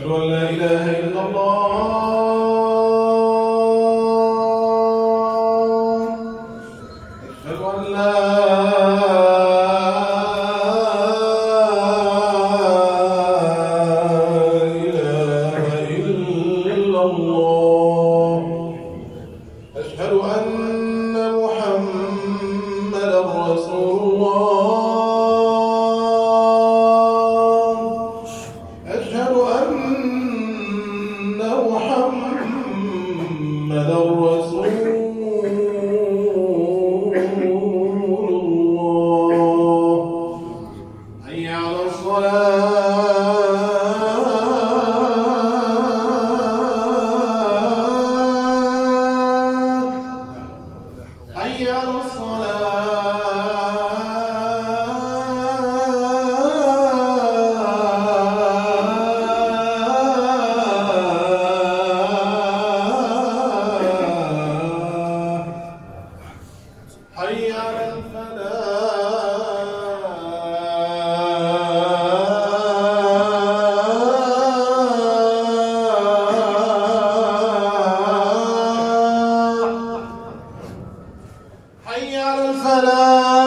أشهد أن لا إله إلا الله أشهد أن لا إله إلا الله أشهد أن محمدا رسول الله أشهد أن محمدا رسول الله حي على الصلاة حي على الصلاة حي على الفلاح حي على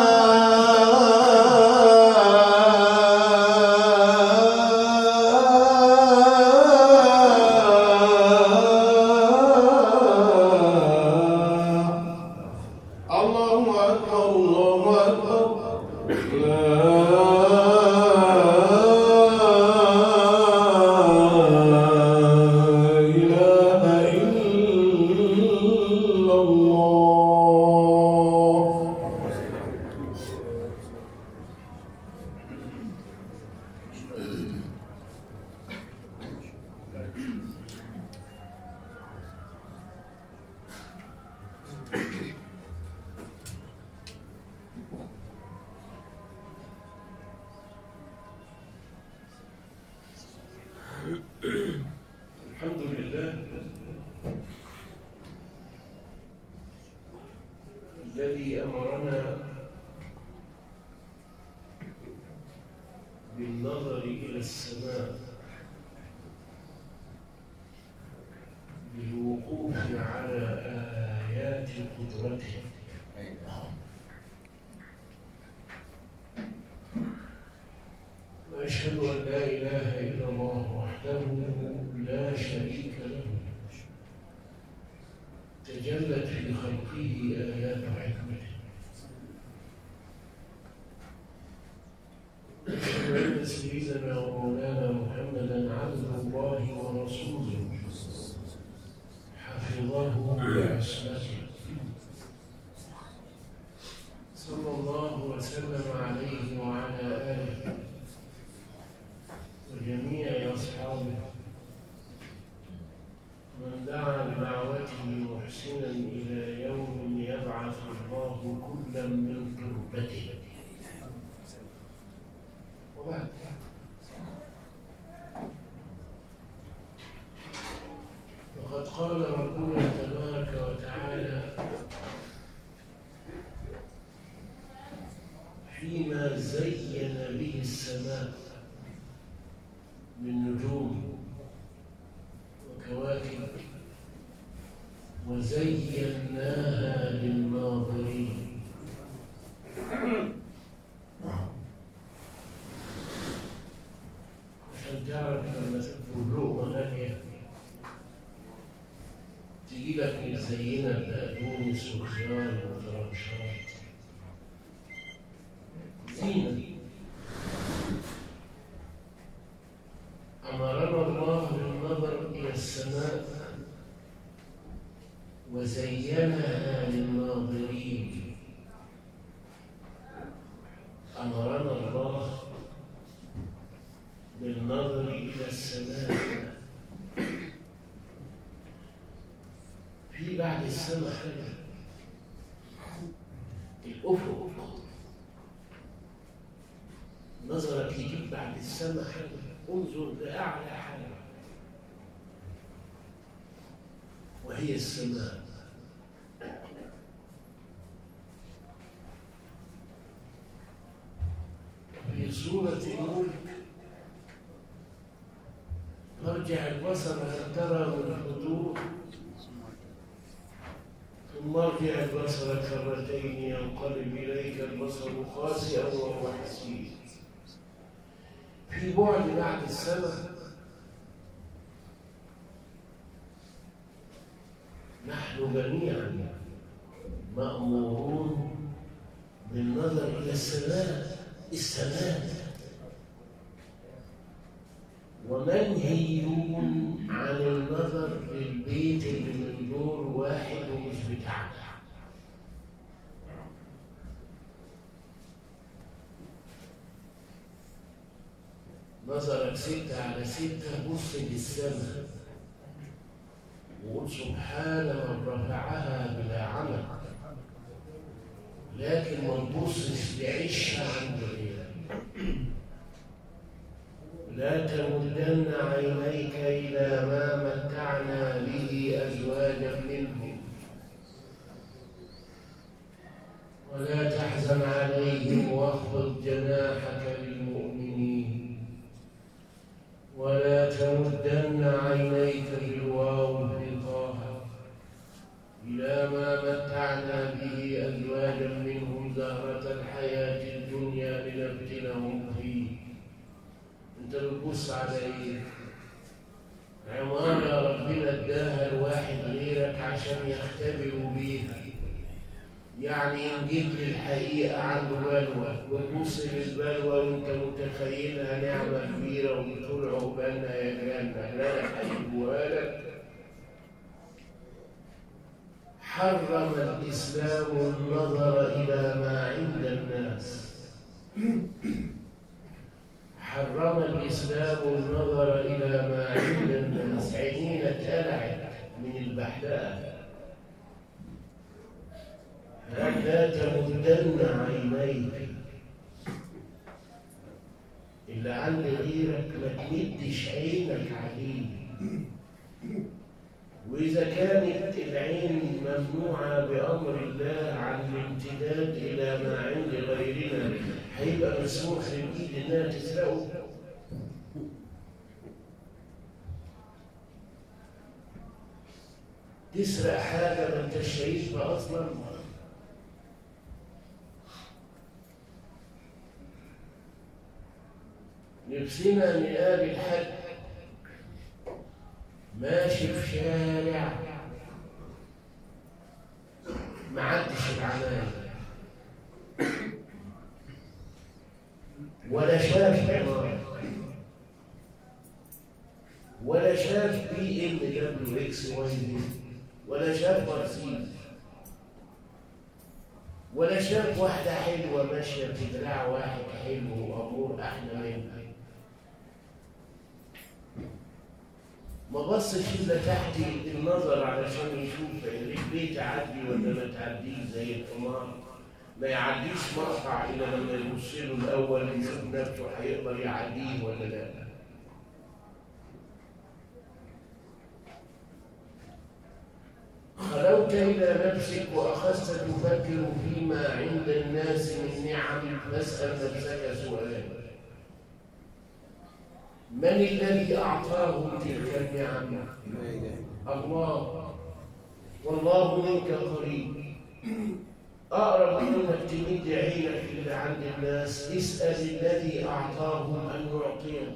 الفلاح الله أكبر الله أكبر لا إله إلا الله الحمد لله الذي أمرنا بالنظر إلى السماء بالوقوف على آيات قدرته وأشهد أن لا إله إلا الله وحده لا شريك له تجلت في خلقه آيات حكمته أشهد أن سيدنا ومولانا محمدا عبد الله ورسوله حفظه بعصمته صلى الله وسلم عليه وعلى آله وجميع أصحابه من دعا بدعوته محسنا إلى يوم يبعث الله كلا من تربته وبعد وقد قال ربنا تبارك وتعالى فيما زين به السماء من نجوم وكواكب وزيناها للناظرين عشان تعرف لما تكون لقمة غالية تجي لك مزينة بقدونس وخيار وطرنشات زينة أمرنا الله بالنظر إلى السماء وزينها للناظرين أمرنا الله بالنظر إلى السماء في بعد السماء حاجة الأفق نظرك يجيب بعد السماء حاجة انظر لأعلى حاجة وهي السماء في سورة الملك ارجع البصر هل ترى من فطور ثم ارجع البصر كرتين ينقلب اليك البصر خاسئا وهو حسير في بعد بعد السماء نحن جميعا مأمورون بالنظر إلى السماء السماء ومنهيون عن النظر للبيت اللي من دور واحد ومش بتاعنا نظرك ستة على ستة بص للسماء وقول سبحان من رفعها بلا عمل لكن ما تبصش لعيشها عند غيرك لا تمدن عينيك إلى ما متعنا به أزواجا منهم ولا تحزن عليهم واخفض جناحك للمؤمنين ولا تمدن عينيك بالواو في طه إلى ما متعنا به أزواجا منهم زهرة الحياة الدنيا لنفتنهم فيه انت بتبص على ايه عمارة ربنا اداها لواحد غيرك عشان يختبروا بيها يعني ان جيت للحقيقة عنده بلوى وتبص للبلوى وانت متخيلها نعمة كبيرة وبتقول عقبالنا يا جنة لا هيجوها لك حرم الإسلام النظر إلى ما عند الناس حرم الإسلام النظر إلى ما عند الناس عينينا اتقلعت من البحداء لا تمدن عينيك إلا عند غيرك ما تمدش عينك عليه وإذا كانت العين ممنوعة بأمر الله عن الامتداد إلى ما عند غيرنا هيبقى مسموح للإيد إنها تسرقه تسرق حاجة ما انتش شايفها أصلا نفسنا نقابل حد ماشي في شارع معدش العمايل ولا شاف عمارة ولا شاف بي ام دبليو اكس واي زي ولا شاف مرسيدس ولا شاف واحدة حلوة ماشية في دراع واحد حلو وأمور أحلى منها ما بصش الا تحت النظر علشان يشوف رجليه تعدي ولا ما تعديش زي الحمار ما يعديش مقطع الا لما يبص له الاول يشوف نفسه هيقدر يعديه ولا لا خلوت إلى نفسك وأخذت تفكر فيما عند الناس من نعم فاسأل نفسك سؤالا من الذي أعطاهم تلك النعم؟ الله والله منك قريب أقرب منك تمد عينك إلى عند الناس اسأل الذي أعطاهم أن يعطيك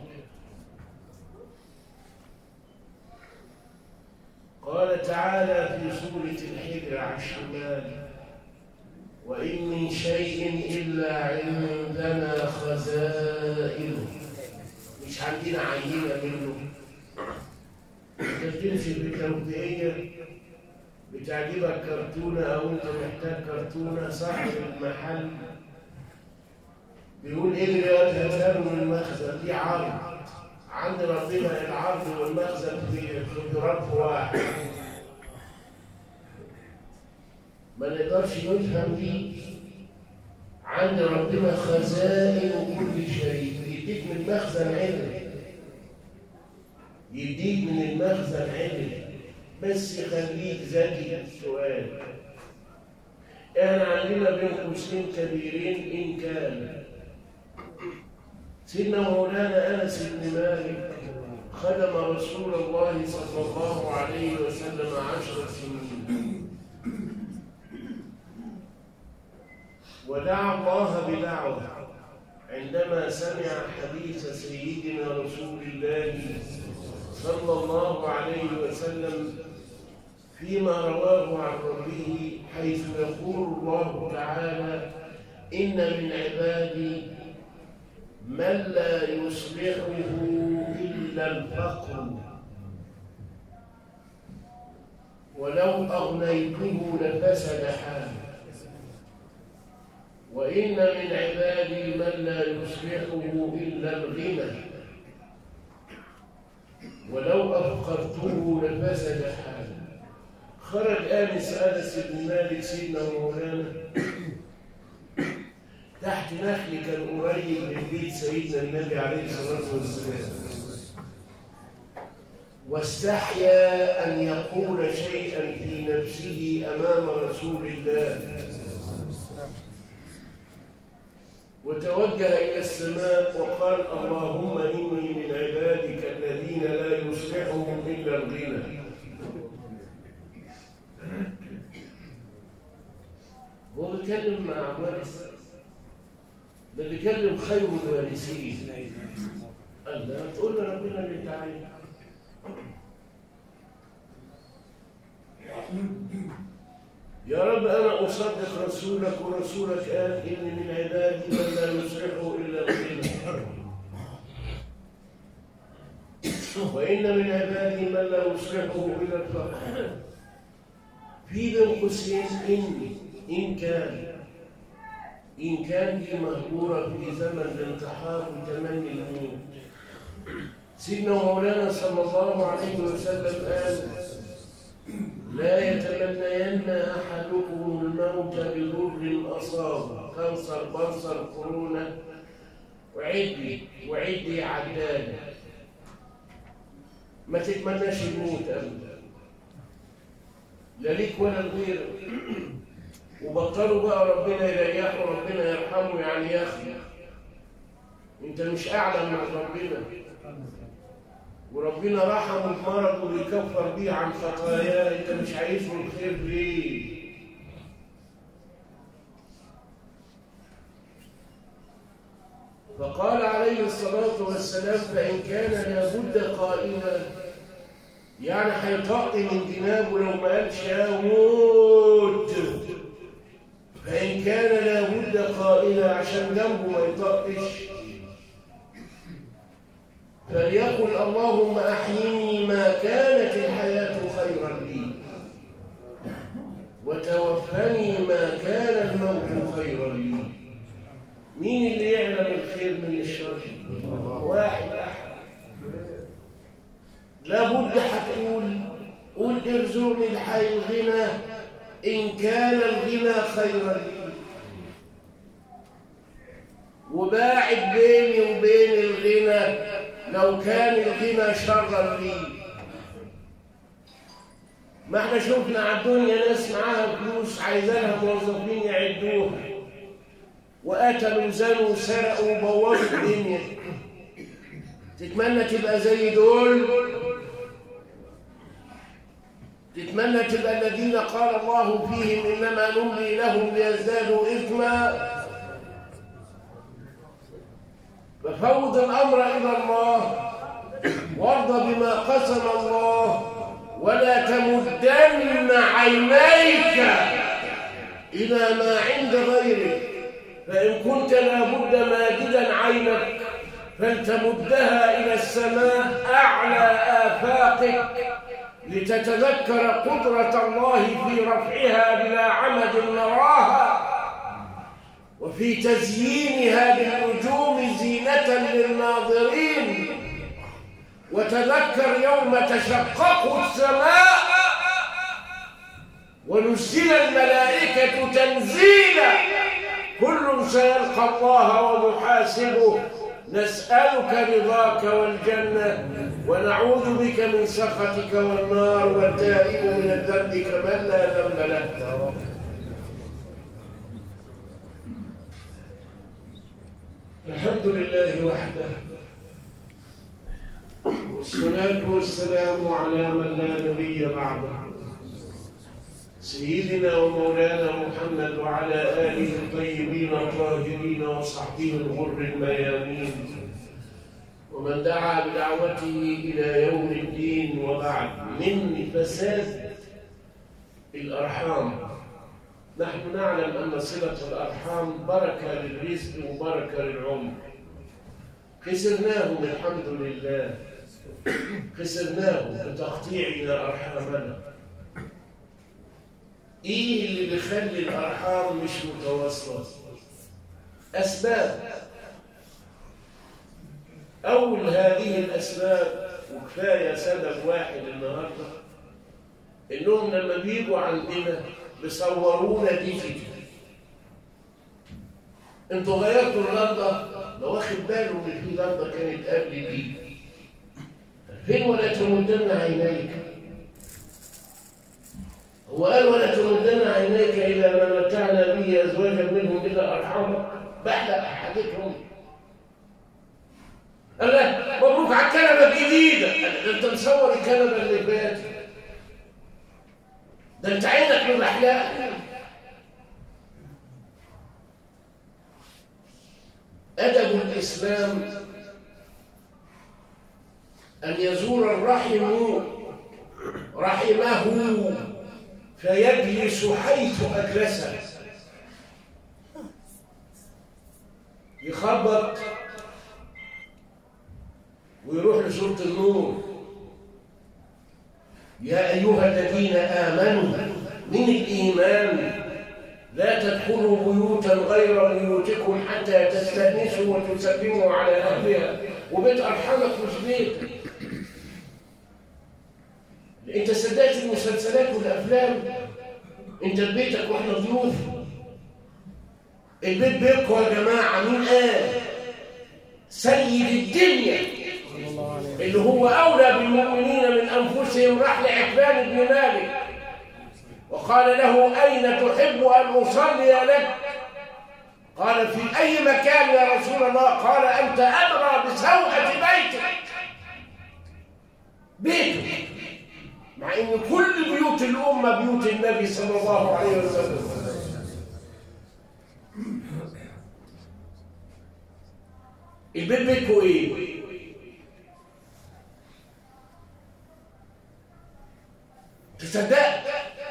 قال تعالى في سورة الحجر على الشمال وإن من شيء إلا عندنا خزائنه مش عندنا عينة منه انت بتمشي في التوبيئية بتعجبك كرتونة أو أنت محتاج كرتونة صاحب المحل بيقول إيه اللي هاتها من المخزن دي عرض عند ربنا العرض والمخزن في في رف واحد ما نقدرش نفهم دي عند ربنا خزائن كل شيء يديك من المخزن علم يديك من المخزن علم بس يخليك ذكي السؤال احنا عندنا بين قوسين كبيرين ان كان سيدنا مولانا انس بن مالك خدم رسول الله صلى الله عليه وسلم عشر سنين ودعا الله بدعوة عندما سمع حديث سيدنا رسول الله صلى الله عليه وسلم فيما رواه عن ربه حيث يقول الله تعالى إن من عبادي من لا يصلحه إلا الفقر ولو أغنيته لفسد حاله وإن من عبادي من لا يصلحه إلا الغنى ولو أفقرته لفسد حاله خرج آنس أنس بن مالك سيدنا ومولانا تحت نخل كان قريب من بيت سيدنا النبي عليه الصلاة والسلام واستحيا أن يقول شيئا في نفسه أمام رسول الله وتوجه إلى السماء وقال اللهم إني من عبادك الذين لا يصلحهم إلا الغنى هو بيتكلم مع وارث ده بيكلم خير الوارثين قال ده تقول لربنا اللي انت عايزه يا رب انا اصدق رسولك ورسولك قال ان من عبادي من لا يصلحه الا الغنى وان من عبادي من لا يصلحه الا الفقر في بين قوسين ان ان كان إن كان دي مهجورة في زمن الانتحار وتمني الموت سيدنا مولانا صلى الله عليه وسلم قال لا يتمنين أحدكم الموت بضر أصابه كنصر بنصر كورونا وعدي وعدي عدالة ما تتمناش الموت أبدا لا ليك ولا لغيرك وبطلوا بقى ربنا يريحه وربنا يرحمه يعني يا اخي انت مش اعلم من ربنا وربنا رحمه بمرض ويكفر بيه عن خطاياه انت مش عايز له الخير ليه فقال عليه الصلاة والسلام فإن كان لابد قائلا يعني هيطق من جنابه لو ما قالش اموت فإن كان لابد قائلا عشان جنبه ما يطقش فليقل اللهم أحيني ما كانت الحياة خيرا لي وتوفني ما كان الموت خيرا لي مين اللي يعلم الخير من الشر واحد أحد لابد هتقول قول ارزقني الحي الغنى إن كان الغنى خيرا لي وباعد بيني وبين الغنى لو كان الغنى شرا لي ما احنا شفنا على الدنيا ناس معاها فلوس عايزة لها موظفين يعدوها وقتلوا زنوا وسرقوا وبوظوا الدنيا تتمنى تبقى زي دول تتمنى تبقى الذين قال الله فيهم إنما نملي لهم ليزدادوا إثما ففوض الأمر إلى الله وارضى بما قسم الله ولا تمدن عينيك إلى ما عند غيرك فإن كنت لابد ماجدا عينك فلتمدها إلى السماء أعلى آفاقك لتتذكر قدرة الله في رفعها بلا عمد نراها وفي تزيينها بالنجوم زينة للناظرين وتذكر يوم تشقق السماء ونزل الملائكة تنزيلا كل سيلقى الله ومحاسبه نسألك رضاك والجنة ونعوذ بك من سخطك والنار والتائب من الذنب كمن لا ذنب له الحمد لله وحده والصلاة والسلام على من لا نبي بعده سيدنا ومولانا محمد وعلى آله الطيبين الطاهرين وصحبه الغر الميامين ومن دعا بدعوته إلى يوم الدين وبعد من فساد الأرحام نحن نعلم أن صلة الأرحام بركة للرزق وبركة للعمر خسرناهم الحمد لله خسرناهم بتقطيعنا أرحامنا إيه اللي بيخلي الأرحام مش متواصلة أسباب أول هذه الأسباب وكفاية سبب واحد النهاردة إنهم لما بيجوا عندنا بيصورونا ديجيتال انتوا غيرتوا اللندا لو واخد باله ان في لندا كانت قبل دي فين ولا تمدن عينيك هو قال ولا تمدن عينيك الى ما متعنا به ازواجا منهم الى ارحامك بحلق حاجتهم قال لا مبروك على الكنبه الجديده ده انت مصور الكنبه اللي فاتت ده انت عينك من الاحياء ادب الاسلام ان يزور الرحم رحمه فيجلس حيث اجلسه يخبط ويروح لسوره النور يا أيها الذين آمنوا من الإيمان لا تدخلوا بيوتا غير بيوتكم حتى تستأنسوا وتسلموا على أهلها وبيت أرحمك مش بيتك أنت صدقت المسلسلات والأفلام أنت بيتك وإحنا ضيوف البيت بيتكم يا جماعة مين قال سيد الدنيا اللي هو أولى بالمؤمنين من أنفسهم راح لعتبان بن مالك وقال له أين تحب أن أصلي لك قال في أي مكان يا رسول الله قال أنت أدرى بسوءة بيتك بيتك مع أن كل بيوت الأمة بيوت النبي صلى الله عليه وسلم البيت بيتكم ايه تصدق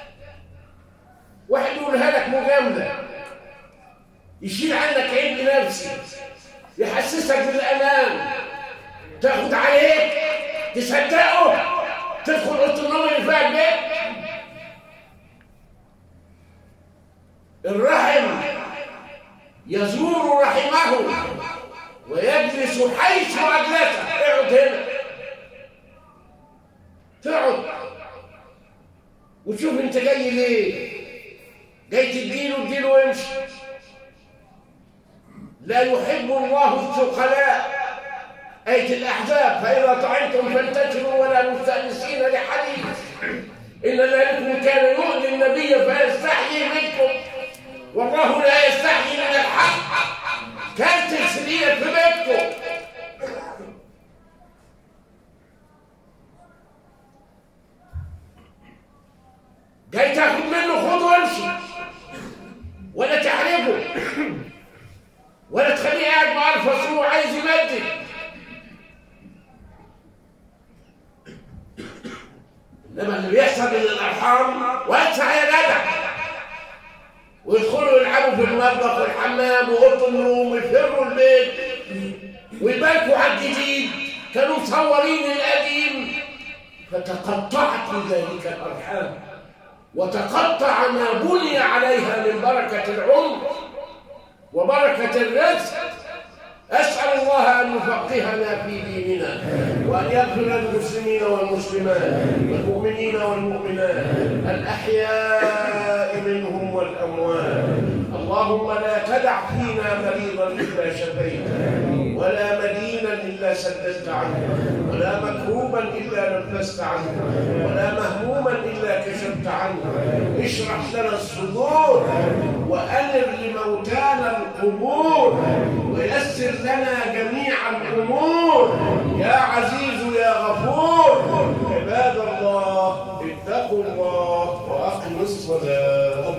واحد يقولها لك مجاملة يشيل عنك عيب نفسي يحسسك بالأمان تاخد عليك تصدقه تدخل اوضه النوم اللي فيها البيت الرحم يزور رحمه ويجلس حيث أجلسه اقعد هنا تقعد وتشوف انت جاي ليه جاي تديله اديله وامشي لا يحب الله الثقلاء آية الأحزاب فإذا طعنتم فانتشروا ولا مستأنسين لحديث إن ذلكم كان يؤذي النبي فيستحيي منكم والله لا يستحيي من الحق كانت السرية في بيتكم جاي تاخد منه خد وامشي ولا تحرجه ولا تخليه قاعد مع الفصول وعايز يمدد انما اللي بيحصل من الارحام واسع يا جدع ويدخلوا يلعبوا في المطبخ والحمام واوضه النوم ويفروا البيت ويباركوا على الجديد كانوا مصورين القديم فتقطعت ذلك الارحام وتقطع ما بني عليها من بركه العمر وبركه الرزق أسأل الله أن يفقهنا في ديننا وأن يغفر للمسلمين والمسلمات والمؤمنين والمؤمنات الأحياء منهم والأموات اللهم لا تدع فينا مريضا إلا شفيته ولا مدينا إلا سددت عنه ولا مكروبا إلا نفست عنه ولا مهموما إلا كشفت عنه اشرح لنا الصدور وأنر لموتانا القبور ويسر لنا جميع الأمور يا عزيز يا غفور واتقوا الله وأقم الصلاة